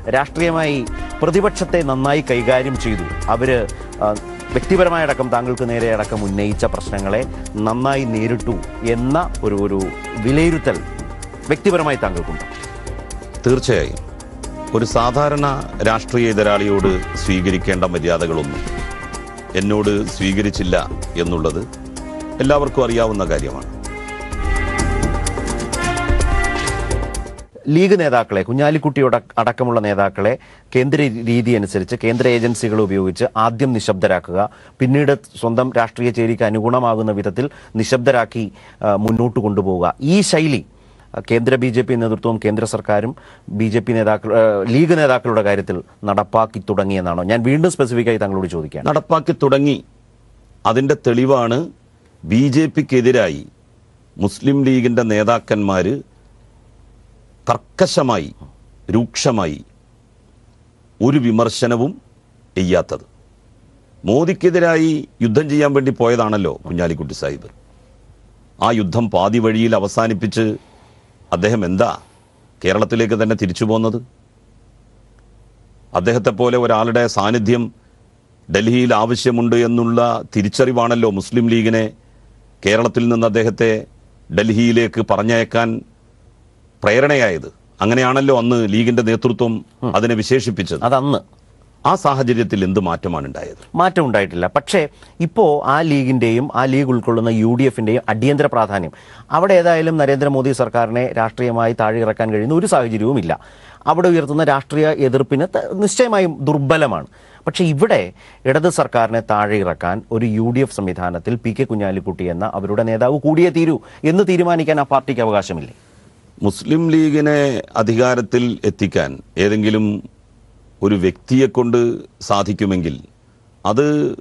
രാഷ്ട്രീയമായി പ്രതിപക്ഷത്തെ നന്നായി കൈകാര്യം ചെയ്തു അവര് ആ, വ്യക്തിപരമായ അടക്കം താങ്കൾക്ക് നേരെ അടക്കം ഉന്നയിച്ച പ്രശ്നങ്ങളെ നന്നായി നേരിട്ടു എന്ന ഒരു ഒരു വിലയിരുത്തൽ വ്യക്തിപരമായി താങ്കൾക്കുണ്ട് തീർച്ചയായും ഒരു സാധാരണ രാഷ്ട്രീയ എതിരാളിയോട് സ്വീകരിക്കേണ്ട മര്യാദകളൊന്നും എന്നോട് സ്വീകരിച്ചില്ല എന്നുള്ളത് എല്ലാവർക്കും അറിയാവുന്ന കാര്യമാണ് ലീഗ് നേതാക്കളെ കുഞ്ഞാലിക്കുട്ടിയുടെ അടക്കമുള്ള നേതാക്കളെ കേന്ദ്ര രീതി അനുസരിച്ച് കേന്ദ്ര ഏജൻസികൾ ഉപയോഗിച്ച് ആദ്യം നിശബ്ദരാക്കുക പിന്നീട് സ്വന്തം രാഷ്ട്രീയ ചേരിക്ക് അനുഗുണമാകുന്ന വിധത്തിൽ നിശബ്ദരാക്കി ആ, മുന്നോട്ട് കൊണ്ടുപോവുക ഈ ശൈലി ആ, കേന്ദ്ര ബി ജെ പി നേതൃത്വവും കേന്ദ്ര സർക്കാരും ബി ജെ പി നേതാക്കൾ ആ, ലീഗ് നേതാക്കളുടെ കാര്യത്തിൽ നടപ്പാക്കി തുടങ്ങിയെന്നാണോ ഞാൻ വീണ്ടും സ്പെസിഫിക്കായി താങ്കളോട് ചോദിക്കാം നടപ്പാക്കി തുടങ്ങി അതിന്റെ തെളിവാണ് ബി ജെ പിക്കെതിരായി മുസ്ലിം ലീഗിന്റെ നേതാക്കന്മാര് കർക്കശമായി രൂക്ഷമായി ഒരു വിമർശനവും ചെയ്യാത്തത് മോദിക്കെതിരായി യുദ്ധം ചെയ്യാൻ വേണ്ടി പോയതാണല്ലോ കുഞ്ഞാലിക്കുട്ടി സാഹിബ് ആ യുദ്ധം പാതി വഴിയിൽ അവസാനിപ്പിച്ച് അദ്ദേഹം എന്താ കേരളത്തിലേക്ക് തന്നെ തിരിച്ചു പോന്നത് അദ്ദേഹത്തെ പോലെ ഒരാളുടെ സാന്നിധ്യം ഡൽഹിയിൽ ആവശ്യമുണ്ട് എന്നുള്ള തിരിച്ചറിവാണല്ലോ മുസ്ലിം ലീഗിനെ കേരളത്തിൽ നിന്ന് അദ്ദേഹത്തെ ഡൽഹിയിലേക്ക് പറഞ്ഞയക്കാൻ പ്രേരണയായത് അങ്ങനെയാണല്ലോ അന്ന് ലീഗിന്റെ നേതൃത്വം അതിനെ വിശേഷിപ്പിച്ചത് അതന്ന് ആ സാഹചര്യത്തിൽ എന്ത് മാറ്റമാണ് ഉണ്ടായത് മാറ്റം ഉണ്ടായിട്ടില്ല പക്ഷേ ഇപ്പോൾ ആ ലീഗിന്റെയും ആ ലീഗ് ഉൾക്കൊള്ളുന്ന യു ഡി എഫിന്റെയും അടിയന്തര പ്രാധാന്യം അവിടെ ഏതായാലും നരേന്ദ്രമോദി സർക്കാരിനെ രാഷ്ട്രീയമായി താഴെ ഇറക്കാൻ കഴിയുന്ന ഒരു സാഹചര്യവും ഇല്ല അവിടെ ഉയർത്തുന്ന രാഷ്ട്രീയ എതിർപ്പിന് ത- നിശ്ചയമായും ദുർബലമാണ് പക്ഷേ ഇവിടെ ഇടത് സർക്കാരിനെ താഴെ ഇറക്കാൻ ഒരു യു ഡി എഫ് സംവിധാനത്തിൽ പി കെ കുഞ്ഞാലിക്കുട്ടി എന്ന അവരുടെ നേതാവ് കൂടിയേ തീരൂ എന്ന് തീരുമാനിക്കാൻ ആ പാർട്ടിക്ക് അവകാശമില്ലേ മുസ്ലിം ലീഗിനെ അധികാരത്തിൽ എത്തിക്കാൻ ഏതെങ്കിലും ഒരു വ്യക്തിയെ കൊണ്ട് സാധിക്കുമെങ്കിൽ അത്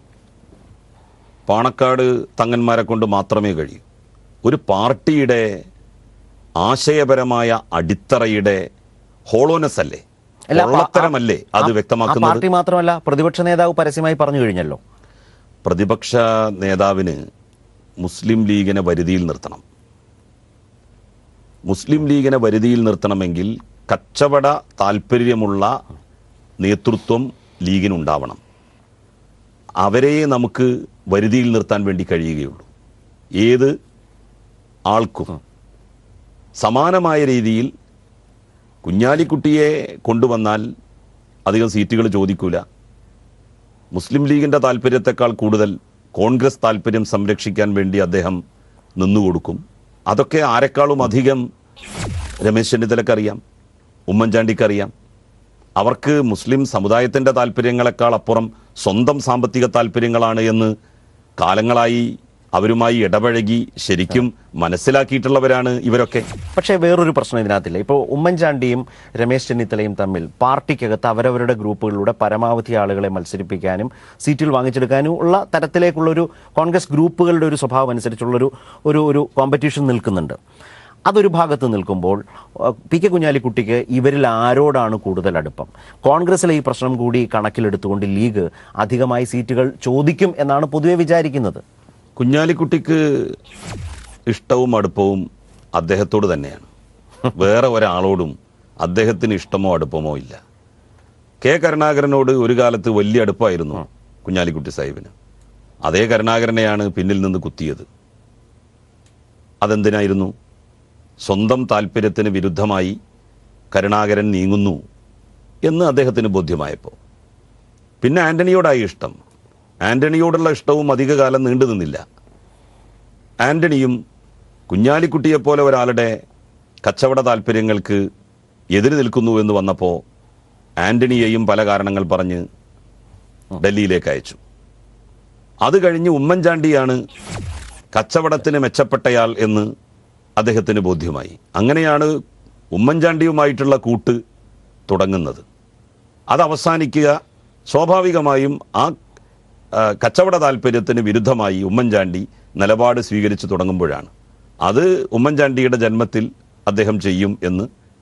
പാണക്കാട് തങ്ങന്മാരെ കൊണ്ട് മാത്രമേ കഴിയൂ ഒരു പാർട്ടിയുടെ ആശയപരമായ അടിത്തറയുടെ ഹോളോനെസ് അല്ലേ അല്ല, അപ്പൊ ആ- പൊള്ളത്തരമല്ലേ അത് ആ- ആ വ്യക്തമാക്കുന്നത് പാർട്ടി മാത്രമല്ല പ്രതിപക്ഷ നേതാവ് പരസ്യമായി പറഞ്ഞു കഴിഞ്ഞല്ലോ പ്രതിപക്ഷ നേതാവിന് മുസ്ലിം ലീഗിനെ വരുതിയിൽ നിർത്തണം മുസ്ലിം ലീഗിനെ വരുതിയിൽ നിർത്തണമെങ്കിൽ കച്ചവട താല്പര്യമുള്ള നേതൃത്വം ലീഗിനുണ്ടാവണം അവരെ നമുക്ക് വരുതിയിൽ നിർത്താൻ വേണ്ടി കഴിയുകയുള്ളൂ ഏത് ആൾക്കും സമാനമായ രീതിയിൽ കുഞ്ഞാലിക്കുട്ടിയെ കൊണ്ടുവന്നാൽ അധികം സീറ്റുകൾ ചോദിക്കൂല മുസ്ലിം ലീഗിന്റെ താല്പര്യത്തെക്കാൾ കൂടുതൽ കോൺഗ്രസ് താല്പര്യം സംരക്ഷിക്കാൻ വേണ്ടി അദ്ദേഹം നിന്നുകൊടുക്കും അതൊക്കെ ആരെക്കാളും അധികം രമേശ് ചെന്നിത്തലക്കറിയാം ഉമ്മൻചാണ്ടിക്കറിയാം അവർക്ക് മുസ്ലിം സമുദായത്തിന്റെ താല്പര്യങ്ങളെക്കാൾ അപ്പുറം സ്വന്തം സാമ്പത്തിക താല്പര്യങ്ങളാണ് എന്ന് കാലങ്ങളായി അവരുമായി ഇടപഴകി ശരിക്കും മനസ്സിലാക്കിയിട്ടുള്ളവരാണ് ഇവരൊക്കെ പക്ഷേ വേറൊരു പ്രശ്നം ഇതിനകത്തില്ല ഇപ്പോൾ ഉമ്മൻചാണ്ടിയും രമേശ് ചെന്നിത്തലയും തമ്മിൽ പാർട്ടിക്കകത്ത് അവരവരുടെ ഗ്രൂപ്പുകളിലൂടെ പരമാവധി ആളുകളെ മത്സരിപ്പിക്കാനും സീറ്റുകൾ വാങ്ങിച്ചെടുക്കാനും ഉള്ള തരത്തിലേക്കുള്ളൊരു കോൺഗ്രസ് ഗ്രൂപ്പുകളുടെ ഒരു സ്വഭാവം അനുസരിച്ചുള്ളൊരു ഒരു ഒരു കോമ്പറ്റീഷൻ നിൽക്കുന്നുണ്ട് അതൊരു ഭാഗത്ത് നിൽക്കുമ്പോൾ അഹ്, പി കെ കുഞ്ഞാലിക്കുട്ടിക്ക് ഇവരിൽ ആരോടാണ് കൂടുതൽ അടുപ്പം കോൺഗ്രസിലെ ഈ പ്രശ്നം കൂടി കണക്കിലെടുത്തുകൊണ്ട് ലീഗ് അധികമായി സീറ്റുകൾ ചോദിക്കും എന്നാണ് പൊതുവെ വിചാരിക്കുന്നത് കുഞ്ഞാലിക്കുട്ടിക്ക് ഇഷ്ടവും അടുപ്പവും അദ്ദേഹത്തോട് തന്നെയാണ് വേറെ ഒരാളോടും അദ്ദേഹത്തിന് ഇഷ്ടമോ അടുപ്പമോ ഇല്ല കെ കരുണാകരനോട് ഒരു കാലത്ത് വലിയ അടുപ്പമായിരുന്നു കുഞ്ഞാലിക്കുട്ടി സാഹിബിന് അതേ കരുണാകരനെയാണ് പിന്നിൽ നിന്ന് കുത്തിയത് അതെന്തിനായിരുന്നു സ്വന്തം താല്പര്യത്തിന് വിരുദ്ധമായി കരുണാകരൻ നീങ്ങുന്നു എന്ന് അദ്ദേഹത്തിന് ബോധ്യമായപ്പോൾ പിന്നെ ആന്റണിയോടായി ഇഷ്ടം ആന്റണിയോടുള്ള ഇഷ്ടവും അധികകാലം നീണ്ടു നിന്നില്ല ആന്റണിയും കുഞ്ഞാലിക്കുട്ടിയെപ്പോലെ ഒരാളുടെ കച്ചവട താല്പര്യങ്ങൾക്ക് എതിര് നിൽക്കുന്നു എന്ന് വന്നപ്പോൾ ആന്റണിയെയും പല കാരണങ്ങൾ പറഞ്ഞ് ഡൽഹിയിലേക്ക് അയച്ചു അത് കഴിഞ്ഞ് ഉമ്മൻചാണ്ടിയാണ് കച്ചവടത്തിന് മെച്ചപ്പെട്ടയാൾ എന്ന് അദ്ദേഹത്തിന് ബോധ്യമായി അങ്ങനെയാണ് ഉമ്മൻചാണ്ടിയുമായിട്ടുള്ള കൂട്ട് തുടങ്ങുന്നത് അത് അവസാനിക്കുക സ്വാഭാവികമായും ആ ആ, കച്ചവട താല്പര്യത്തിന് വിരുദ്ധമായി ഉമ്മൻചാണ്ടി നിലപാട് സ്വീകരിച്ചു തുടങ്ങുമ്പോഴാണ് അത് ഉമ്മൻചാണ്ടിയുടെ ജന്മത്തിൽ അദ്ദേഹം ചെയ്യും എന്ന്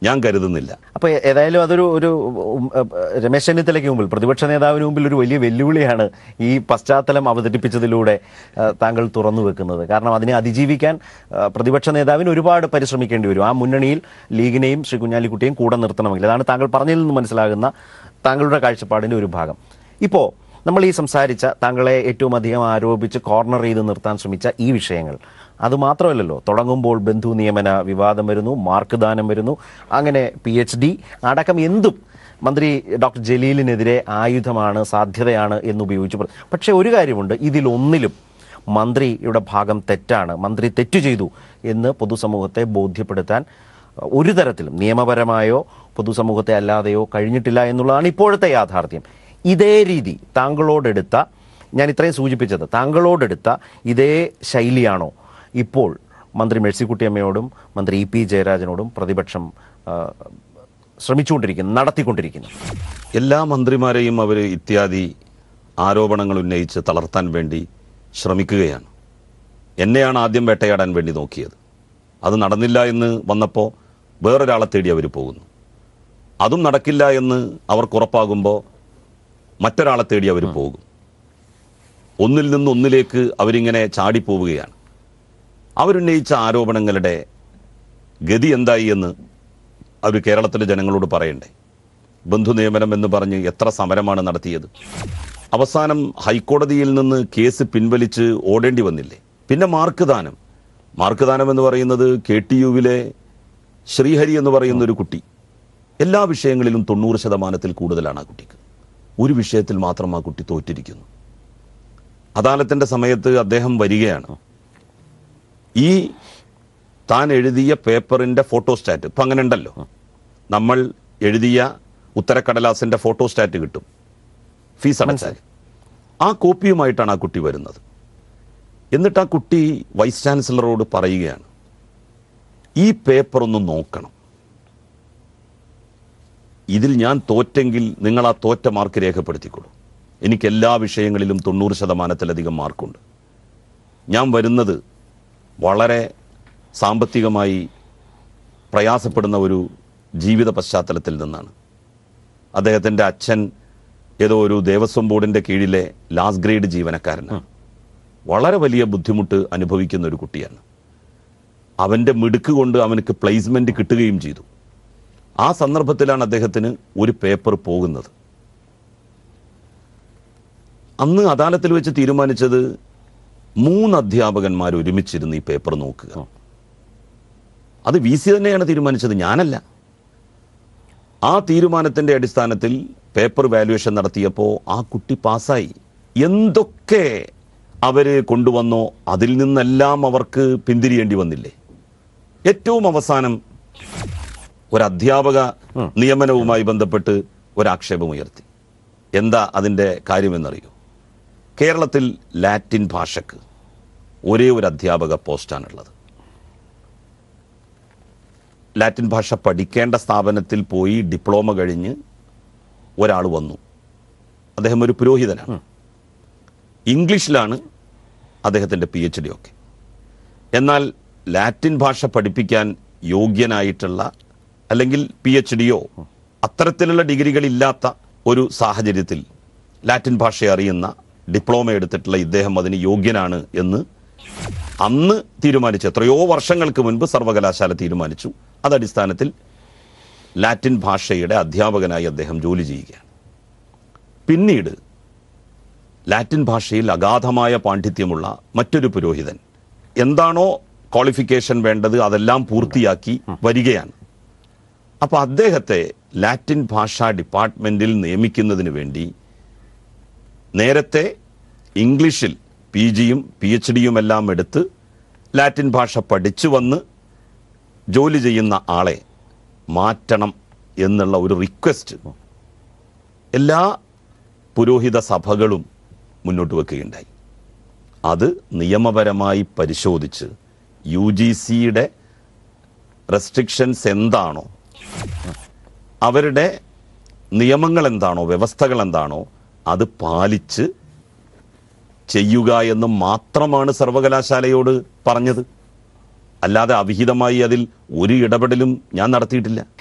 ഞാൻ കരുതുന്നില്ല അപ്പൊ ഏതായാലും അതൊരു ഒരു ഉം, ഏ, രമേശ് ചെന്നിത്തലയ്ക്ക് മുമ്പിൽ പ്രതിപക്ഷ നേതാവിന് മുമ്പിൽ ഒരു വലിയ വെല്ലുവിളിയാണ് ഈ പശ്ചാത്തലം അവതരിപ്പിച്ചതിലൂടെ ഏ, താങ്കൾ തുറന്നു വെക്കുന്നത് കാരണം അതിനെ അതിജീവിക്കാൻ ഏ, പ്രതിപക്ഷ നേതാവിന് ഒരുപാട് പരിശ്രമിക്കേണ്ടി വരും ആ മുന്നണിയിൽ ലീഗിനെയും ശ്രീ കുഞ്ഞാലിക്കുട്ടിയെയും കൂടെ നിർത്തണമെങ്കിൽ അതാണ് താങ്കൾ പറഞ്ഞതിൽ നിന്ന് മനസ്സിലാകുന്ന താങ്കളുടെ കാഴ്ചപ്പാടിന്റെ ഒരു ഭാഗം ഇപ്പോ നമ്മൾ ഈ സംസാരിച്ച താങ്കളെ ഏറ്റവും അധികം ആരോപിച്ച് കോർണർ ചെയ്ത് നിർത്താൻ ശ്രമിച്ച ഈ വിഷയങ്ങൾ അത് മാത്രമല്ലല്ലോ തുടങ്ങുമ്പോൾ ബന്ധു നിയമന വിവാദം വരുന്നു മാർക്ക് ദാനം വരുന്നു അങ്ങനെ പി എച്ച് ഡി അടക്കം എന്തും മന്ത്രി ഡോക്ടർ ജലീലിനെതിരെ ആയുധമാണ് സാധ്യതയാണ് എന്ന് ഉപയോഗിച്ചു പറ- പക്ഷേ ഒരു കാര്യമുണ്ട് ഇതിലൊന്നിലും മന്ത്രിയുടെ ഭാഗം തെറ്റാണ് മന്ത്രി തെറ്റു ചെയ്തു എന്ന് പൊതുസമൂഹത്തെ ബോധ്യപ്പെടുത്താൻ ഒരു തരത്തിലും നിയമപരമായോ പൊതുസമൂഹത്തെ അല്ലാതെയോ കഴിഞ്ഞിട്ടില്ല എന്നുള്ളതാണ് ഇപ്പോഴത്തെ യാഥാർത്ഥ്യം ഇതേ രീതി താങ്കളോടെടുത്ത ഞാൻ ഇത്രയും സൂചിപ്പിച്ചത് താങ്കളോടെടുത്ത ഇതേ ശൈലിയാണോ ഇപ്പോൾ മന്ത്രി മേഴ്സിക്കുട്ടിയമ്മയോടും മന്ത്രി ഇ പി ജയരാജനോടും പ്രതിപക്ഷം ആ, ശ്രമിച്ചുകൊണ്ടിരിക്കുന്നു നടത്തിക്കൊണ്ടിരിക്കുന്നു എല്ലാ മന്ത്രിമാരെയും അവർ ഇത്യാദി ആരോപണങ്ങൾ ഉന്നയിച്ച് തളർത്താൻ വേണ്ടി ശ്രമിക്കുകയാണ് എന്നെയാണ് ആദ്യം വേട്ടയാടാൻ വേണ്ടി നോക്കിയത് അത് നടന്നില്ല എന്ന് വന്നപ്പോൾ വേറൊരാളെ തേടി അവർ പോകുന്നു അതും നടക്കില്ല എന്ന് അവർക്ക് ഉറപ്പാകുമ്പോൾ മറ്റൊരാളെ തേടി അവർ പോകും ഒന്നിൽ നിന്ന് ഒന്നിലേക്ക് അവരിങ്ങനെ ചാടിപ്പോവുകയാണ് അവരുന്നയിച്ച ആരോപണങ്ങളുടെ ഗതി എന്തായി എന്ന് അവർ കേരളത്തിലെ ജനങ്ങളോട് പറയണ്ടേ ബന്ധു നിയമനം എന്ന് പറഞ്ഞ് എത്ര സമരമാണ് നടത്തിയത് അവസാനം ഹൈക്കോടതിയിൽ നിന്ന് കേസ് പിൻവലിച്ച് ഓടേണ്ടി വന്നില്ലേ പിന്നെ മാർക്ക് ദാനം മാർക്ക് ദാനം എന്ന് പറയുന്നത് കെ ടി യുവിലെ ശ്രീഹരി എന്ന് പറയുന്ന ഒരു കുട്ടി എല്ലാ വിഷയങ്ങളിലും തൊണ്ണൂറ് ശതമാനത്തിൽ കൂടുതലാണ് ആ കുട്ടിക്ക് ഒരു വിഷയത്തിൽ മാത്രം ആ കുട്ടി തോറ്റിരിക്കുന്നു അദാലത്തിന്റെ സമയത്ത് അദ്ദേഹം വരികയാണ് ഈ താൻ എഴുതിയ പേപ്പറിന്റെ ഫോട്ടോസ്റ്റാറ്റ് ഇപ്പം അങ്ങനെ ഉണ്ടല്ലോ നമ്മൾ എഴുതിയ ഉത്തരക്കടലാസിന്റെ ഫോട്ടോസ്റ്റാറ്റ് കിട്ടും ഫീസ് അടച്ചാൽ ആ കോപ്പിയുമായിട്ടാണ് ആ കുട്ടി വരുന്നത് എന്നിട്ട് ആ കുട്ടി വൈസ് ചാൻസലറോട് പറയുകയാണ് ഈ പേപ്പർ ഒന്ന് നോക്കണം ഇതിൽ ഞാൻ തോറ്റെങ്കിൽ നിങ്ങൾ ആ തോറ്റ മാർക്ക് രേഖപ്പെടുത്തിക്കൊള്ളൂ എനിക്ക് എല്ലാ വിഷയങ്ങളിലും തൊണ്ണൂറ് ശതമാനത്തിലധികം മാർക്കുണ്ട് ഞാൻ വരുന്നത് വളരെ സാമ്പത്തികമായി പ്രയാസപ്പെടുന്ന ഒരു ജീവിത പശ്ചാത്തലത്തിൽ നിന്നാണ് അദ്ദേഹത്തിൻ്റെ അച്ഛൻ ഏതോ ഒരു ദേവസ്വം ബോർഡിൻ്റെ കീഴിലെ ലാസ്റ്റ് ഗ്രേഡ് ജീവനക്കാരനാണ് വളരെ വലിയ ബുദ്ധിമുട്ട് അനുഭവിക്കുന്ന ഒരു കുട്ടിയാണ് അവൻ്റെ മിടുക്ക് കൊണ്ട് അവനക്ക് പ്ലേസ്മെന്റ് കിട്ടുകയും ചെയ്തു ആ സന്ദർഭത്തിലാണ് അദ്ദേഹത്തിന് ഒരു പേപ്പർ പോകുന്നത് അന്ന് അദാലത്തിൽ വെച്ച് തീരുമാനിച്ചത് മൂന്ന് അധ്യാപകന്മാർ ഒരുമിച്ചിരുന്ന് ഈ പേപ്പർ നോക്കുക അത് വി സി തന്നെയാണ് തീരുമാനിച്ചത് ഞാനല്ല ആ തീരുമാനത്തിന്റെ അടിസ്ഥാനത്തിൽ പേപ്പർ വാല്യുവേഷൻ നടത്തിയപ്പോൾ ആ കുട്ടി പാസ്സായി എന്തൊക്കെ അവര് കൊണ്ടുവന്നോ അതിൽ നിന്നെല്ലാം അവർക്ക് പിന്തിരിയേണ്ടി വന്നില്ലേ ഏറ്റവും അവസാനം ഒരു അധ്യാപക നിയമനവുമായി ബന്ധപ്പെട്ട് ഒരാക്ഷേപമുയർത്തി എന്താ അതിൻ്റെ കാര്യമെന്നറിയോ കേരളത്തിൽ ലാറ്റിൻ ഭാഷക്ക് ഒരേ ഒരു അധ്യാപക പോസ്റ്റാണുള്ളത് ലാറ്റിൻ ഭാഷ പഠിക്കേണ്ട സ്ഥാപനത്തിൽ പോയി ഡിപ്ലോമ കഴിഞ്ഞ് ഒരാൾ വന്നു അദ്ദേഹം ഒരു പുരോഹിതനാണ് ഇംഗ്ലീഷിലാണ് അദ്ദേഹത്തിൻ്റെ പി എച്ച് ഡി ഒക്കെ എന്നാൽ ലാറ്റിൻ ഭാഷ പഠിപ്പിക്കാൻ യോഗ്യനായിട്ടുള്ള അല്ലെങ്കിൽ പി എച്ച് ഡിയോ അത്തരത്തിലുള്ള ഡിഗ്രികളില്ലാത്ത ഒരു സാഹചര്യത്തിൽ ലാറ്റിൻ ഭാഷ അറിയുന്ന ഡിപ്ലോമ എടുത്തിട്ടുള്ള ഇദ്ദേഹം അതിന് യോഗ്യനാണ് എന്ന് അന്ന് തീരുമാനിച്ചു എത്രയോ വർഷങ്ങൾക്ക് മുൻപ് സർവകലാശാല തീരുമാനിച്ചു അതടിസ്ഥാനത്തിൽ ലാറ്റിൻ ഭാഷയുടെ അധ്യാപകനായി അദ്ദേഹം ജോലി ചെയ്യുകയാണ് പിന്നീട് ലാറ്റിൻ ഭാഷയിൽ അഗാധമായ പാണ്ഡിത്യമുള്ള മറ്റൊരു പുരോഹിതൻ എന്താണോ ക്വാളിഫിക്കേഷൻ വേണ്ടത് അതെല്ലാം പൂർത്തിയാക്കി വരികയാണ് അപ്പൊ അദ്ദേഹത്തെ ലാറ്റിൻ ഭാഷാ ഡിപ്പാർട്ട്മെന്റിൽ നിയമിക്കുന്നതിന് വേണ്ടി നേരത്തെ ഇംഗ്ലീഷിൽ പി ജിയും പി എച്ച് ഡിയും എല്ലാം എടുത്ത് ലാറ്റിൻ ഭാഷ പഠിച്ചു വന്ന് ജോലി ചെയ്യുന്ന ആളെ മാറ്റണം എന്നുള്ള ഒരു റിക്വസ്റ്റ് എല്ലാ പുരോഹിത സഭകളും മുന്നോട്ട് വെക്കുകയുണ്ടായി അത് നിയമപരമായി പരിശോധിച്ച് യു ജി സിയുടെ റെസ്ട്രിക്ഷൻസ് എന്താണോ അവരുടെ നിയമങ്ങൾ എന്താണോ വ്യവസ്ഥകൾ എന്താണോ അത് പാലിച്ച് ചെയ്യുക എന്ന് മാത്രമാണ് സർവകലാശാലയോട് പറഞ്ഞത് അല്ലാതെ അവിഹിതമായി അതിൽ ഒരു ഇടപെടലും ഞാൻ നടത്തിയിട്ടില്ല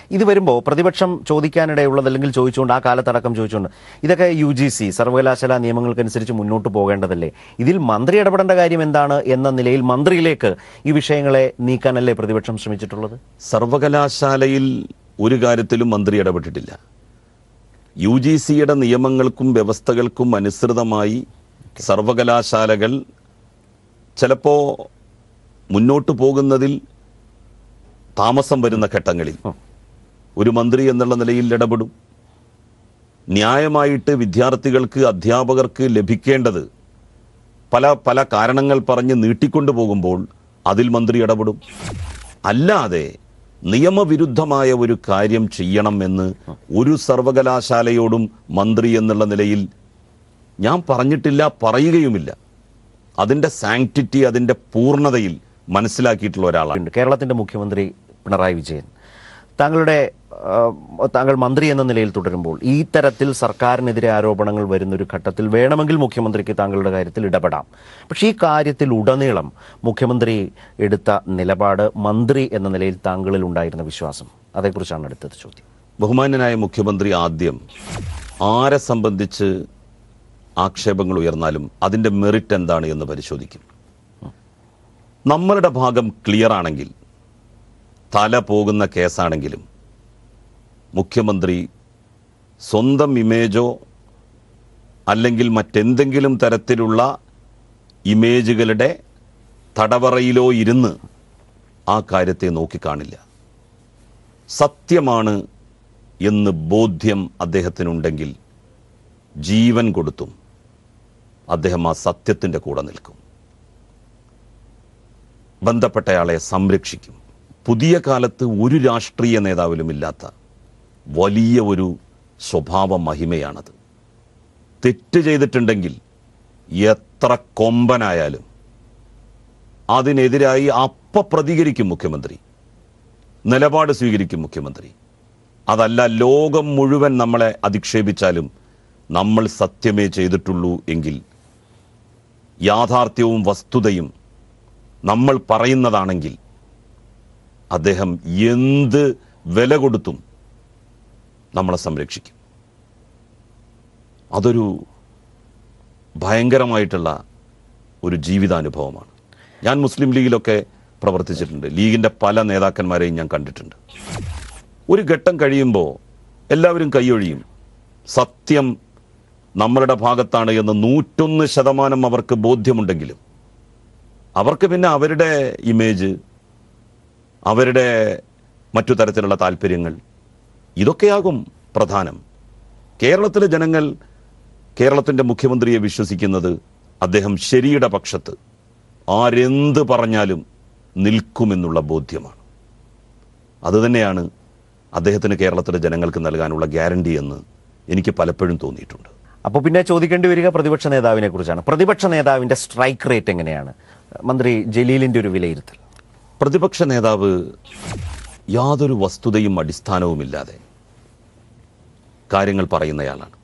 ഇത് വരുമ്പോൾ പ്രതിപക്ഷം ചോദിക്കാനിടയുള്ളത് അല്ലെങ്കിൽ ചോദിച്ചുകൊണ്ട് ആ കാലത്തടക്കം ചോദിച്ചുകൊണ്ട് ഇതൊക്കെ യു ജി സി സർവകലാശാല നിയമങ്ങൾക്കനുസരിച്ച് മുന്നോട്ട് പോകേണ്ടതല്ലേ ഇതിൽ മന്ത്രി ഇടപെടേണ്ട കാര്യം എന്താണ് എന്ന നിലയിൽ മന്ത്രിയിലേക്ക് ഈ വിഷയങ്ങളെ നീക്കാനല്ലേ പ്രതിപക്ഷം ശ്രമിച്ചിട്ടുള്ളത് സർവകലാശാലയിൽ ഒരു കാര്യത്തിലും മന്ത്രി ഇടപെട്ടിട്ടില്ല യു ജി സിയുടെ നിയമങ്ങൾക്കും വ്യവസ്ഥകൾക്കും അനുസൃതമായി സർവകലാശാലകൾ ചിലപ്പോ മുന്നോട്ട് പോകുന്നതിൽ താമസം വരുന്ന ഘട്ടങ്ങളിൽ ഒരു മന്ത്രി എന്നുള്ള നിലയിൽ ഇടപെടും ന്യായമായിട്ട് വിദ്യാർത്ഥികൾക്ക് അധ്യാപകർക്ക് ലഭിക്കേണ്ടത് പല പല കാരണങ്ങൾ പറഞ്ഞ് നീട്ടിക്കൊണ്ടു പോകുമ്പോൾ അതിൽ മന്ത്രി ഇടപെടും അല്ലാതെ നിയമവിരുദ്ധമായ ഒരു കാര്യം ചെയ്യണം എന്ന് ഒരു സർവകലാശാലയോടും മന്ത്രി എന്നുള്ള നിലയിൽ ഞാൻ പറഞ്ഞിട്ടില്ല പറയുകയുമില്ല അതിന്റെ സാങ്ക്ടിറ്റി അതിന്റെ പൂർണ്ണതയിൽ മനസ്സിലാക്കിയിട്ടുള്ള ഒരാളാണ് ഉണ്ട് കേരളത്തിന്റെ മുഖ്യമന്ത്രി പിണറായി വിജയൻ താങ്കളുടെ ആ, താങ്കൾ മന്ത്രി എന്ന നിലയിൽ തുടരുമ്പോൾ ഈ തരത്തിൽ സർക്കാരിനെതിരെ ആരോപണങ്ങൾ വരുന്ന ഒരു ഘട്ടത്തിൽ വേണമെങ്കിൽ മുഖ്യമന്ത്രിക്ക് താങ്കളുടെ കാര്യത്തിൽ ഇടപെടാം പക്ഷേ ഈ കാര്യത്തിൽ ഉടനീളം മുഖ്യമന്ത്രി എടുത്ത നിലപാട് മന്ത്രി എന്ന നിലയിൽ താങ്കളിൽ ഉണ്ടായിരുന്ന വിശ്വാസം അതേക്കുറിച്ചാണ് അടുത്തത് ചോദ്യം ബഹുമാന്യനായ മുഖ്യമന്ത്രി ആദ്യം ആരെ സംബന്ധിച്ച് ആക്ഷേപങ്ങൾ ഉയർന്നാലും അതിന്റെ മെറിറ്റ് എന്താണ് എന്ന് പരിശോധിക്കും നമ്മളുടെ ഭാഗം ക്ലിയർ ആണെങ്കിൽ തല പോകുന്ന കേസാണെങ്കിലും മുഖ്യമന്ത്രി സ്വന്തം ഇമേജോ അല്ലെങ്കിൽ മറ്റെന്തെങ്കിലും തരത്തിലുള്ള ഇമേജുകളുടെ തടവറയിലോ ഇരുന്ന് ആ കാര്യത്തെ നോക്കിക്കാണില്ല സത്യമാണ് എന്ന് ബോധ്യം അദ്ദേഹത്തിനുണ്ടെങ്കിൽ ജീവൻ കൊടുത്തും അദ്ദേഹം ആ സത്യത്തിൻ്റെ കൂടെ നിൽക്കും ബന്ധപ്പെട്ടയാളെ സംരക്ഷിക്കും പുതിയ കാലത്ത് ഒരു രാഷ്ട്രീയ നേതാവിലും ഇല്ലാത്ത വലിയ ഒരു സ്വഭാവ മഹിമയാണത് തെറ്റ് ചെയ്തിട്ടുണ്ടെങ്കിൽ എത്ര കൊമ്പനായാലും അതിനെതിരായി അപ്പ പ്രതികരിക്കും മുഖ്യമന്ത്രി നിലപാട് സ്വീകരിക്കും മുഖ്യമന്ത്രി അതല്ല ലോകം മുഴുവൻ നമ്മളെ അധിക്ഷേപിച്ചാലും നമ്മൾ സത്യമേ ചെയ്തിട്ടുള്ളൂ എങ്കിൽ യാഥാർത്ഥ്യവും വസ്തുതയും നമ്മൾ പറയുന്നതാണെങ്കിൽ അദ്ദേഹം എന്ത് വില കൊടുത്തും നമ്മളെ സംരക്ഷിക്കും അതൊരു ഭയങ്കരമായിട്ടുള്ള ഒരു ജീവിതാനുഭവമാണ് ഞാൻ മുസ്ലിം ലീഗിലൊക്കെ പ്രവർത്തിച്ചിട്ടുണ്ട് ലീഗിന്റെ പല നേതാക്കന്മാരെയും ഞാൻ കണ്ടിട്ടുണ്ട് ഒരു ഘട്ടം കഴിയുമ്പോൾ എല്ലാവരും കൈയൊഴിയും സത്യം നമ്മളുടെ ഭാഗത്താണ് എന്ന് നൂറ്റൊന്ന് ശതമാനം അവർക്ക് ബോധ്യമുണ്ടെങ്കിലും അവർക്ക് പിന്നെ അവരുടെ ഇമേജ് അവരുടെ മറ്റു തരത്തിലുള്ള താല്പര്യങ്ങൾ ഇതൊക്കെയാകും പ്രധാനം കേരളത്തിലെ ജനങ്ങൾ കേരളത്തിന്റെ മുഖ്യമന്ത്രിയെ വിശ്വസിക്കുന്നത് അദ്ദേഹം ശരിയുടെ പക്ഷത്ത് ആരെന്ത് പറഞ്ഞാലും നിൽക്കുമെന്നുള്ള ബോധ്യമാണ് അതുതന്നെയാണ് അദ്ദേഹത്തിന് കേരളത്തിലെ ജനങ്ങൾക്ക് നൽകാനുള്ള ഗ്യാരണ്ടി എന്ന് എനിക്ക് പലപ്പോഴും തോന്നിയിട്ടുണ്ട് അപ്പോൾ പിന്നെ ചോദിക്കേണ്ടി വരിക പ്രതിപക്ഷ നേതാവിനെ കുറിച്ചാണ് പ്രതിപക്ഷ നേതാവിന്റെ സ്ട്രൈക്ക് റേറ്റ് എങ്ങനെയാണ് മന്ത്രി ജലീലിന്റെ ഒരു വിലയിരുത്തൽ പ്രതിപക്ഷ നേതാവ് യാതൊരു വസ്തുതയും അടിസ്ഥാനവുമില്ലാതെ കാര്യങ്ങൾ പറയുന്നയാളാണ്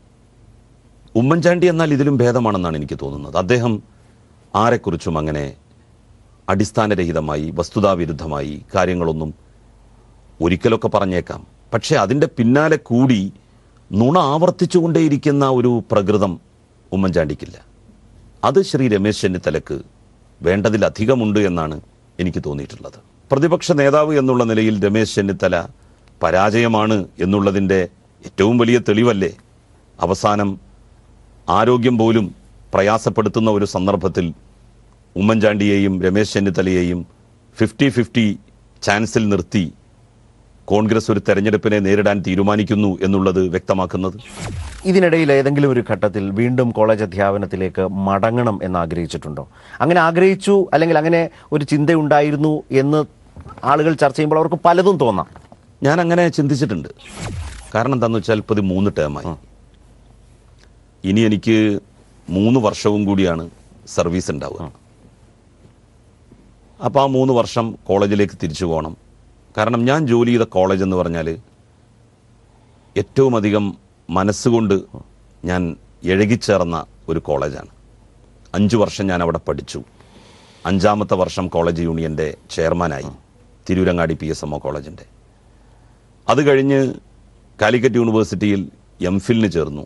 ഉമ്മൻചാണ്ടി എന്നാൽ ഇതിലും ഭേദമാണെന്നാണ് എനിക്ക് തോന്നുന്നത് അദ്ദേഹം ആരെക്കുറിച്ചും അങ്ങനെ അടിസ്ഥാനരഹിതമായി വസ്തുതാവിരുദ്ധമായി കാര്യങ്ങളൊന്നും ഒരിക്കലൊക്കെ പറഞ്ഞേക്കാം പക്ഷെ അതിൻ്റെ പിന്നാലെ കൂടി നുണ ആവർത്തിച്ചുകൊണ്ടേയിരിക്കുന്ന ഒരു പ്രകൃതം ഉമ്മൻചാണ്ടിക്കില്ല അത് ശ്രീ രമേശ് ചെന്നിത്തലക്ക് വേണ്ടതിലധികമുണ്ട് എന്നാണ് എനിക്ക് തോന്നിയിട്ടുള്ളത് പ്രതിപക്ഷ നേതാവ് എന്നുള്ള നിലയിൽ രമേശ് ചെന്നിത്തല പരാജയമാണ് എന്നുള്ളതിൻ്റെ ഏറ്റവും വലിയ തെളിവല്ലേ അവസാനം ആരോഗ്യം പോലും പ്രയാസപ്പെടുത്തുന്ന ഒരു സന്ദർഭത്തിൽ ഉമ്മൻചാണ്ടിയെയും രമേശ് ചെന്നിത്തലയെയും ഫിഫ്റ്റി ഫിഫ്റ്റി ചാൻസിൽ നിർത്തി കോൺഗ്രസ് ഒരു തെരഞ്ഞെടുപ്പിനെ നേരിടാൻ തീരുമാനിക്കുന്നു എന്നുള്ളത് വ്യക്തമാക്കുന്നത് ഇതിനിടയിൽ ഏതെങ്കിലും ഒരു ഘട്ടത്തിൽ വീണ്ടും കോളേജ് അധ്യാപനത്തിലേക്ക് മടങ്ങണം എന്ന് ആഗ്രഹിച്ചിട്ടുണ്ടോ അങ്ങനെ ആഗ്രഹിച്ചു അല്ലെങ്കിൽ അങ്ങനെ ഒരു ചിന്തയുണ്ടായിരുന്നു എന്ന് ആളുകൾ ചർച്ച ചെയ്യുമ്പോൾ അവർക്ക് പലതും തോന്നാം ഞാൻ അങ്ങനെ ചിന്തിച്ചിട്ടുണ്ട് കാരണം എന്താണെന്ന് വെച്ചാൽ ഇപ്പോൾ ഇത് മൂന്ന് ടേമായി ഇനി എനിക്ക് മൂന്ന് വർഷവും കൂടിയാണ് സർവീസ് ഉണ്ടാവുക അപ്പോൾ ആ മൂന്ന് വർഷം കോളേജിലേക്ക് തിരിച്ചു പോകണം കാരണം ഞാൻ ജോലി ചെയ്ത കോളേജ് എന്ന് പറഞ്ഞാൽ ഏറ്റവും അധികം മനസ്സുകൊണ്ട് ഞാൻ ഇഴകിച്ചേർന്ന ഒരു കോളേജാണ് അഞ്ച് വർഷം ഞാൻ അവിടെ പഠിച്ചു അഞ്ചാമത്തെ വർഷം കോളേജ് യൂണിയൻ്റെ ചെയർമാനായി Tirurangadi P S M O കോളേജിൻ്റെ അത് കഴിഞ്ഞ് കാലിക്കറ്റ് യൂണിവേഴ്സിറ്റിയിൽ എം ഫിലിന് ചേർന്നു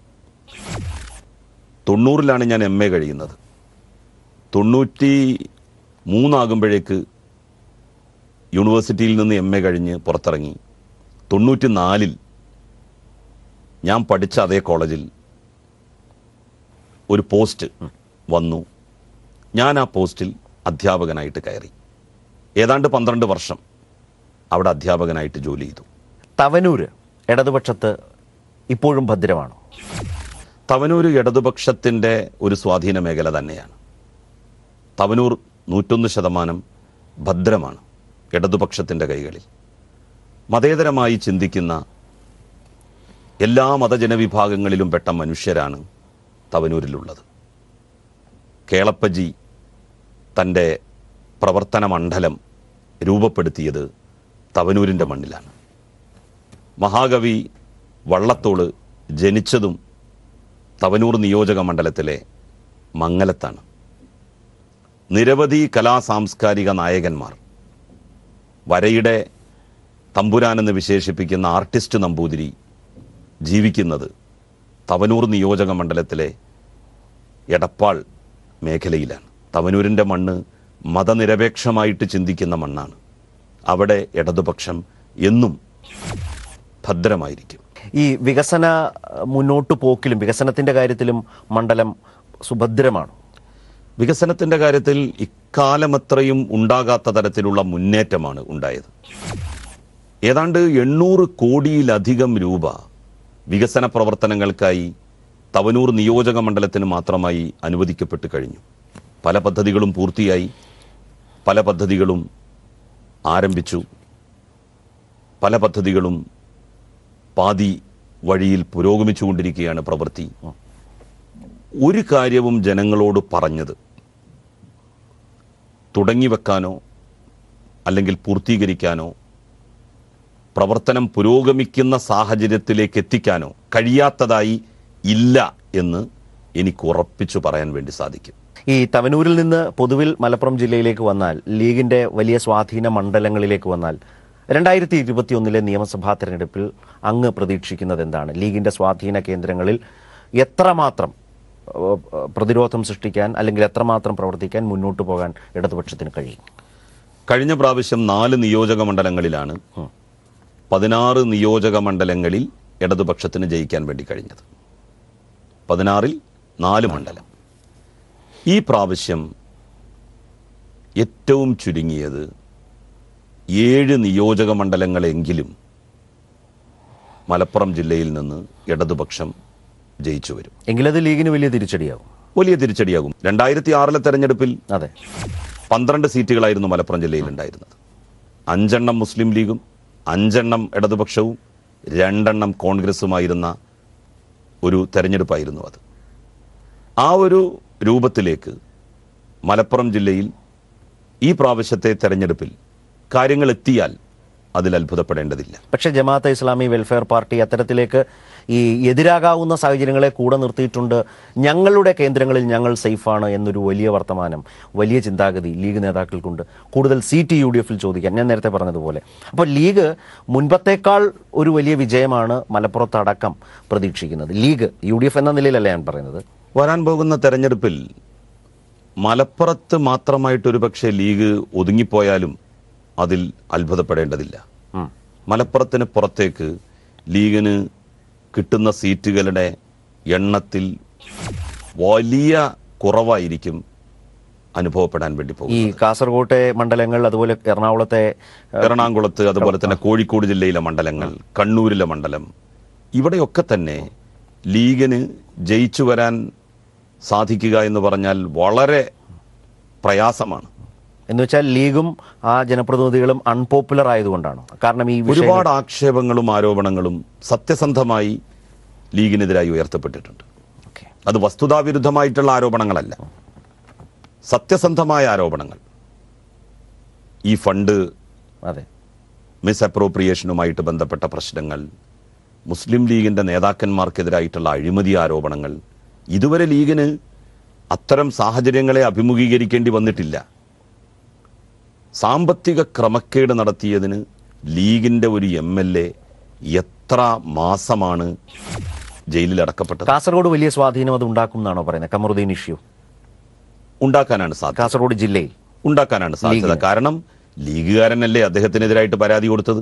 തൊണ്ണൂറിലാണ് ഞാൻ എം എ കഴിയുന്നത് തൊണ്ണൂറ്റി മൂന്നാകുമ്പോഴേക്ക് യൂണിവേഴ്സിറ്റിയിൽ നിന്ന് എം എ കഴിഞ്ഞ് പുറത്തിറങ്ങി തൊണ്ണൂറ്റി നാലിൽ ഞാൻ പഠിച്ച അതേ കോളേജിൽ ഒരു പോസ്റ്റ് വന്നു ഞാൻ ആ പോസ്റ്റിൽ അധ്യാപകനായിട്ട് കയറി ഏതാണ്ട് പന്ത്രണ്ട് വർഷം അവിടെ അധ്യാപകനായിട്ട് ജോലി ചെയ്തു തവനൂര് ഇടതുപക്ഷത്ത് ഇപ്പോഴും ഭദ്രമാണോ തവനൂർ ഇടതുപക്ഷത്തിൻ്റെ ഒരു സ്വാധീന മേഖല തന്നെയാണ് തവനൂർ നൂറ്റൊന്ന് ശതമാനം ഭദ്രമാണ് ഇടതുപക്ഷത്തിൻ്റെ കൈകളിൽ മതേതരമായി ചിന്തിക്കുന്ന എല്ലാ മതജനവിഭാഗങ്ങളിലും പെട്ട മനുഷ്യരാണ് തവനൂരിലുള്ളത് കേളപ്പജി തൻ്റെ പ്രവർത്തന മണ്ഡലം രൂപപ്പെടുത്തിയത് തവനൂരിൻ്റെ മണ്ണിലാണ് മഹാകവി വള്ളത്തോള് ജനിച്ചതും തവനൂർ നിയോജക മണ്ഡലത്തിലെ മംഗലത്താണ് നിരവധി കലാ സാംസ്കാരിക നായകന്മാർ വരയുടെ തമ്പുരാൻ എന്ന് വിശേഷിപ്പിക്കുന്ന ആർട്ടിസ്റ്റ് നമ്പൂതിരി ജീവിക്കുന്നത് തവനൂർ നിയോജക മണ്ഡലത്തിലെ എടപ്പാൾ മേഖലയിലാണ് തവനൂരിൻ്റെ മണ്ണ് മതനിരപേക്ഷമായിട്ട് ചിന്തിക്കുന്ന മണ്ണാണ് അവിടെ ഇടതുപക്ഷം എന്നും ഭദ്രമായിരിക്കും ഈ വികസന അഹ്, മുന്നോട്ട് പോക്കിലും വികസനത്തിന്റെ കാര്യത്തിലും മണ്ഡലം സുഭദ്രമാണ് വികസനത്തിന്റെ കാര്യത്തിൽ ഇക്കാലമത്രയും ഉണ്ടാകാത്ത തരത്തിലുള്ള മുന്നേറ്റമാണ് ഉണ്ടായത് ഏതാണ്ട് എണ്ണൂറ് കോടിയിലധികം രൂപ വികസന പ്രവർത്തനങ്ങൾക്കായി തവനൂർ നിയോജക മണ്ഡലത്തിന് മാത്രമായി അനുവദിക്കപ്പെട്ട് കഴിഞ്ഞു പല പദ്ധതികളും പൂർത്തിയായി പല പദ്ധതികളും ആരംഭിച്ചു പല പദ്ധതികളും പാതി വഴിയിൽ പുരോഗമിച്ചുകൊണ്ടിരിക്കുകയാണ് പ്രവൃത്തി ഒരു കാര്യവും ജനങ്ങളോട് പറഞ്ഞത് തുടങ്ങിവെക്കാനോ അല്ലെങ്കിൽ പൂർത്തീകരിക്കാനോ പ്രവർത്തനം പുരോഗമിക്കുന്ന സാഹചര്യത്തിലേക്ക് എത്തിക്കാനോ കഴിയാത്തതായി ഇല്ല എന്ന് എനിക്ക് ഉറപ്പിച്ചു പറയാൻ വേണ്ടി സാധിക്കും ഈ തവനൂരിൽ നിന്ന് പൊതുവിൽ മലപ്പുറം ജില്ലയിലേക്ക് വന്നാൽ ലീഗിന്റെ വലിയ സ്വാധീന മണ്ഡലങ്ങളിലേക്ക് വന്നാൽ രണ്ടായിരത്തി ഇരുപത്തിയൊന്നിലെ നിയമസഭാ തെരഞ്ഞെടുപ്പിൽ അങ്ങ് പ്രതീക്ഷിക്കുന്നത് എന്താണ് ലീഗിന്റെ സ്വാധീന കേന്ദ്രങ്ങളിൽ എത്രമാത്രം ഏഹ്, പ്രതിരോധം സൃഷ്ടിക്കാൻ അല്ലെങ്കിൽ എത്രമാത്രം പ്രവർത്തിക്കാൻ മുന്നോട്ട് പോകാൻ ഇടതുപക്ഷത്തിന് കഴിയും കഴിഞ്ഞ പ്രാവശ്യം നാല് നിയോജക മണ്ഡലങ്ങളിലാണ് പതിനാറ് നിയോജക മണ്ഡലങ്ങളിൽ ഇടതുപക്ഷത്തിന് ജയിക്കാൻ വേണ്ടി കഴിഞ്ഞത് പതിനാറിൽ നാല് മണ്ഡലം ഈ പ്രാവശ്യം ഏറ്റവും ചുരുങ്ങിയത് ഏഴ് നിയോജക മണ്ഡലങ്ങളെങ്കിലും മലപ്പുറം ജില്ലയിൽ നിന്ന് ഇടതുപക്ഷം ജയിച്ചു വരും എങ്കിലത് ലീഗിന് വലിയ തിരിച്ചടിയാവും വലിയ തിരിച്ചടിയാകും രണ്ടായിരത്തി ആറിലെ തെരഞ്ഞെടുപ്പിൽ അതെ പന്ത്രണ്ട് സീറ്റുകളായിരുന്നു മലപ്പുറം ജില്ലയിൽ ഉണ്ടായിരുന്നത് അഞ്ചെണ്ണം മുസ്ലിം ലീഗും അഞ്ചെണ്ണം ഇടതുപക്ഷവും രണ്ടെണ്ണം കോൺഗ്രസുമായിരുന്ന ഒരു തെരഞ്ഞെടുപ്പായിരുന്നു അത് ആ ഒരു രൂപത്തിലേക്ക് മലപ്പുറം ജില്ലയിൽ ഈ പ്രാവശ്യത്തെ തെരഞ്ഞെടുപ്പിൽ കാര്യങ്ങൾ എത്തിയാൽ അതിൽ അത്ഭുതപ്പെടേണ്ടതില്ല പക്ഷേ ജമാഅത്തെ ഇസ്ലാമി വെൽഫെയർ പാർട്ടി അത്തരത്തിലേക്ക് ഈ എതിരാകാവുന്ന സാഹചര്യങ്ങളെ കൂടെ നിർത്തിയിട്ടുണ്ട് ഞങ്ങളുടെ കേന്ദ്രങ്ങളിൽ ഞങ്ങൾ സേഫാണ് എന്നൊരു വലിയ വർത്തമാനം വലിയ ചിന്താഗതി ലീഗ് നേതാക്കൾക്കുണ്ട് കൂടുതൽ സീറ്റ് യു ഡി എഫിൽ ചോദിക്കാൻ ഞാൻ നേരത്തെ പറഞ്ഞതുപോലെ അപ്പോൾ ലീഗ് മുൻപത്തേക്കാൾ ഒരു വലിയ വിജയമാണ് മലപ്പുറത്ത് അടക്കം പ്രതീക്ഷിക്കുന്നത് ലീഗ് യു ഡി എഫ് എന്ന നിലയിലല്ല ഞാൻ പറയുന്നത് വരാൻ പോകുന്ന തെരഞ്ഞെടുപ്പിൽ മലപ്പുറത്ത് മാത്രമായിട്ടൊരു പക്ഷേ ലീഗ് ഒതുങ്ങിപ്പോയാലും അതിൽ അത്ഭുതപ്പെടേണ്ടതില്ല ഉം. മലപ്പുറത്തിന് പുറത്തേക്ക് ലീഗിന് കിട്ടുന്ന സീറ്റുകളുടെ എണ്ണത്തിൽ വലിയ കുറവായിരിക്കും അനുഭവപ്പെടാൻ വേണ്ടി ഈ പോകും കാസർകോട്ടെ മണ്ഡലങ്ങൾ അതുപോലെ എറണാകുളത്തെ എറണാകുളത്ത് അതുപോലെ തന്നെ കോഴിക്കോട് ജില്ലയിലെ മണ്ഡലങ്ങൾ കണ്ണൂരിലെ മണ്ഡലം ഇവിടെയൊക്കെ തന്നെ ലീഗിന് ജയിച്ചു വരാൻ സാധിക്കുക എന്ന് പറഞ്ഞാൽ വളരെ പ്രയാസമാണ് എന്ന് വെച്ചാൽ ലീഗും ആ ജനപ്രതിനിധികളും അൺപോപ്പുലർ ആയതുകൊണ്ടാണ് കാരണം ഈ വിഷയം ഒരുപാട് ആക്ഷേപങ്ങളും ആരോപണങ്ങളും സത്യസന്ധമായി ലീഗിനെതിരായി ഉയർത്തപ്പെട്ടിട്ടുണ്ട് ഓക്കെ അത് വസ്തുതാവിരുദ്ധമായിട്ടുള്ള ആരോപണങ്ങളല്ല സത്യസന്ധമായ ആരോപണങ്ങൾ ഈ ഫണ്ട് അതെ മിസ് അപ്രോപ്രിയേഷനുമായിട്ട് ബന്ധപ്പെട്ട പ്രശ്നങ്ങൾ മുസ്ലിം ലീഗിന്റെ നേതാക്കന്മാർക്കെതിരായിട്ടുള്ള അഴിമതി ആരോപണങ്ങൾ ഇതുവരെ ലീഗിന് അത്തരം സാഹചര്യങ്ങളെ അഭിമുഖീകരിക്കേണ്ടി വന്നിട്ടില്ല സാമ്പത്തിക ക്രമക്കേട് നടത്തിയതിന് ലീഗിന്റെ ഒരു എം എൽ എ എത്ര മാസമാണ് ജയിലിൽ അടക്കപ്പെട്ടത് കാസർഗോഡ് വലിയ സ്വാധീനം അത് ഉണ്ടാക്കും എന്നാണോ പറയുന്നത് കമറുദ്ദീൻ ഇഷ്യൂ ഉണ്ടാക്കാനാണ് സാധ്യത കാസർഗോഡ് ജില്ലയിൽ ഉണ്ടാക്കാനാണ് സാധ്യത കാരണം ലീഗുകാരനല്ലേ അദ്ദേഹത്തിനെതിരായിട്ട് പരാതി കൊടുത്തത്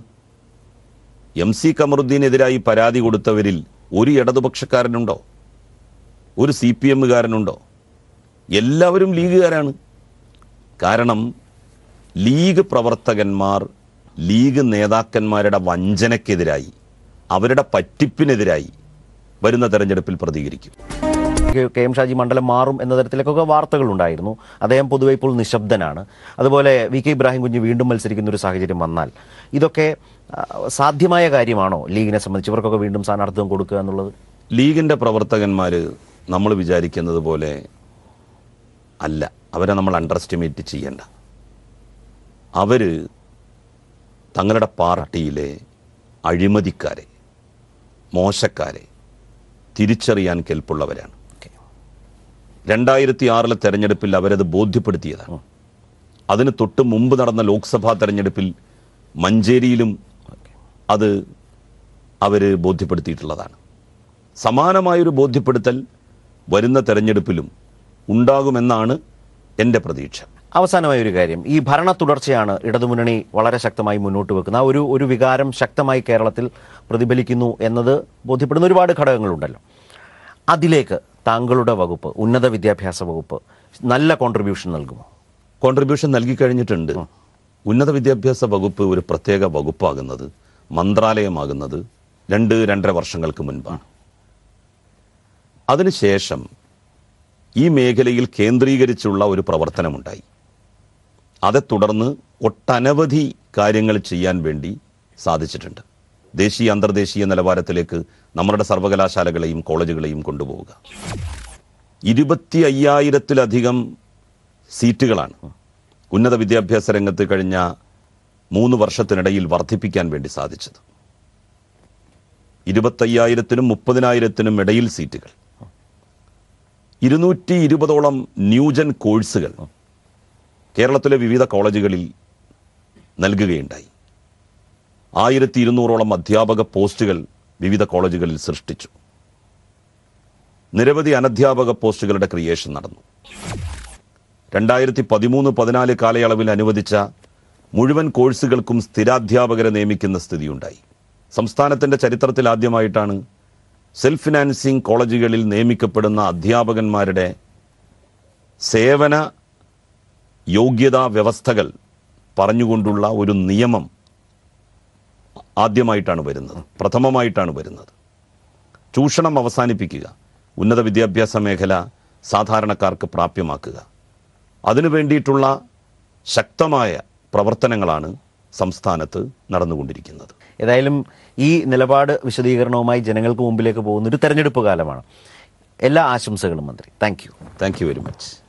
എം സി കമറുദ്ദീനെതിരായി പരാതി കൊടുത്തവരിൽ ഒരു ഇടതുപക്ഷക്കാരനുണ്ടോ ഒരു സി പി എമ്മുകാരനുണ്ടോ എല്ലാവരും ലീഗുകാരാണ് കാരണം ലീഗ് പ്രവർത്തകന്മാർ ലീഗ് നേതാക്കന്മാരുടെ വഞ്ചനയ്ക്കെതിരായി അവരുടെ പറ്റിപ്പിനെതിരായി വരുന്ന തെരഞ്ഞെടുപ്പിൽ പ്രതികരിക്കും കെ- കെ എം ഷാജി മണ്ഡലം മാറും എന്ന തരത്തിലേക്കൊക്കെ വാർത്തകൾ ഉണ്ടായിരുന്നു അദ്ദേഹം പൊതുവെ ഇപ്പോൾ നിശബ്ദനാണ് അതുപോലെ വി കെ ഇബ്രാഹിം കുഞ്ഞ് വീണ്ടും മത്സരിക്കുന്ന ഒരു സാഹചര്യം വന്നാൽ ഇതൊക്കെ ആ, സാധ്യമായ കാര്യമാണോ ലീഗിനെ സംബന്ധിച്ച് ഇവർക്കൊക്കെ വീണ്ടും സ്ഥാനാർത്ഥിത്വം കൊടുക്കുക എന്നുള്ളത് ലീഗിന്റെ പ്രവർത്തകന്മാർ നമ്മൾ വിചാരിക്കുന്നത് പോലെ അല്ല അവരെ നമ്മൾ അണ്ടർ എസ്റ്റിമേറ്റ് ചെയ്യണ്ട അവര് തങ്ങളുടെ പാർട്ടിയിലെ അഴിമതിക്കാരെ മോശക്കാരെ തിരിച്ചറിയാൻ കെൽപ്പുള്ളവരാണ് ഓക്കെ. രണ്ടായിരത്തി ആറിലെ തെരഞ്ഞെടുപ്പിൽ അവരത് ബോധ്യപ്പെടുത്തിയതാണ് അതിന് തൊട്ട് മുമ്പ് നടന്ന ലോക്സഭാ തെരഞ്ഞെടുപ്പിൽ മഞ്ചേരിയിലും അത് അവര് ബോധ്യപ്പെടുത്തിയിട്ടുള്ളതാണ് സമാനമായൊരു ബോധ്യപ്പെടുത്തൽ വരുന്ന തെരഞ്ഞെടുപ്പിലും ഉണ്ടാകുമെന്നാണ് എൻ്റെ പ്രതീക്ഷ അവസാനമായ ഒരു കാര്യം ഈ ഭരണ തുടർച്ചയാണ് ഇടതുമുന്നണി വളരെ ശക്തമായി മുന്നോട്ട് വെക്കുന്നത് ആ ഒരു ഒരു വികാരം ശക്തമായി കേരളത്തിൽ പ്രതിഫലിക്കുന്നു എന്നത് ബോധ്യപ്പെടുന്ന ഒരുപാട് ഘടകങ്ങളുണ്ടല്ലോ അതിലേക്ക് താങ്കളുടെ വകുപ്പ് ഉന്നത വിദ്യാഭ്യാസ വകുപ്പ് നല്ല കോൺട്രിബ്യൂഷൻ നൽകുമോ കോൺട്രിബ്യൂഷൻ നൽകി കഴിഞ്ഞിട്ടുണ്ട് ഉന്നത വിദ്യാഭ്യാസ വകുപ്പ് ഒരു പ്രത്യേക വകുപ്പാകുന്നത് മന്ത്രാലയമാകുന്നത് രണ്ട് രണ്ടര വർഷങ്ങൾക്ക് മുൻപാണ് അതിനുശേഷം ഈ മേഖലയിൽ കേന്ദ്രീകരിച്ചുള്ള ഒരു പ്രവർത്തനമുണ്ടായി അതേ തുടർന്ന് ഒട്ടനവധി കാര്യങ്ങൾ ചെയ്യാൻ വേണ്ടി സാധിച്ചിട്ടുണ്ട് ദേശീയ അന്തർദേശീയ നിലവാരത്തിലേക്ക് നമ്മുടെ സർവകലാശാലകളെയും കോളേജുകളെയും കൊണ്ടുപോവുക ഇരുപത്തി അയ്യായിരത്തിലധികം സീറ്റുകളാണ് ഉന്നത വിദ്യാഭ്യാസ രംഗത്ത് കഴിഞ്ഞ മൂന്ന് വർഷത്തിനിടയിൽ വർദ്ധിപ്പിക്കാൻ വേണ്ടി സാധിച്ചത് ഇരുപത്തയ്യായിരത്തിനും മുപ്പതിനായിരത്തിനും ഇടയിൽ സീറ്റുകൾ ഇരുന്നൂറ്റി ഇരുപതോളം ന്യൂജൻ കോഴ്സുകൾ കേരളത്തിലെ വിവിധ കോളേജുകളിൽ നൽകുകയുണ്ടായി ആയിരത്തി ഇരുന്നൂറോളം അധ്യാപക പോസ്റ്റുകൾ വിവിധ കോളേജുകളിൽ സൃഷ്ടിച്ചു നിരവധി അനധ്യാപക പോസ്റ്റുകളുടെ ക്രിയേഷൻ നടന്നു രണ്ടായിരത്തി പതിമൂന്ന് പതിനാല് കാലയളവിൽ അനുവദിച്ച മുഴുവൻ കോഴ്സുകൾക്കും സ്ഥിരാധ്യാപകരെ നിയമിക്കുന്ന സ്ഥിതിയുണ്ടായി സംസ്ഥാനത്തിന്റെ ചരിത്രത്തിൽ ആദ്യമായിട്ടാണ് സെൽഫ് ഫിനാൻസിംഗ് കോളേജുകളിൽ നിയമിക്കപ്പെടുന്ന അധ്യാപകന്മാരുടെ സേവന യോഗ്യതാ വ്യവസ്ഥകൾ പറഞ്ഞുകൊണ്ടുള്ള ഒരു നിയമം ആദ്യമായിട്ടാണ് വരുന്നത് പ്രഥമമായിട്ടാണ് വരുന്നത് ചൂഷണം അവസാനിപ്പിക്കുക ഉന്നത വിദ്യാഭ്യാസ മേഖല സാധാരണക്കാർക്ക് പ്രാപ്യമാക്കുക അതിനു വേണ്ടിയിട്ടുള്ള ശക്തമായ പ്രവർത്തനങ്ങളാണ് സംസ്ഥാനത്ത് നടന്നുകൊണ്ടിരിക്കുന്നത് ഏതായാലും ഈ നിലപാട് വിശദീകരണവുമായി ജനങ്ങൾക്ക് മുമ്പിലേക്ക് പോകുന്ന ഒരു തെരഞ്ഞെടുപ്പ് കാലമാണ് എല്ലാ ആശംസകളും മന്ത്രി thank you thank you very much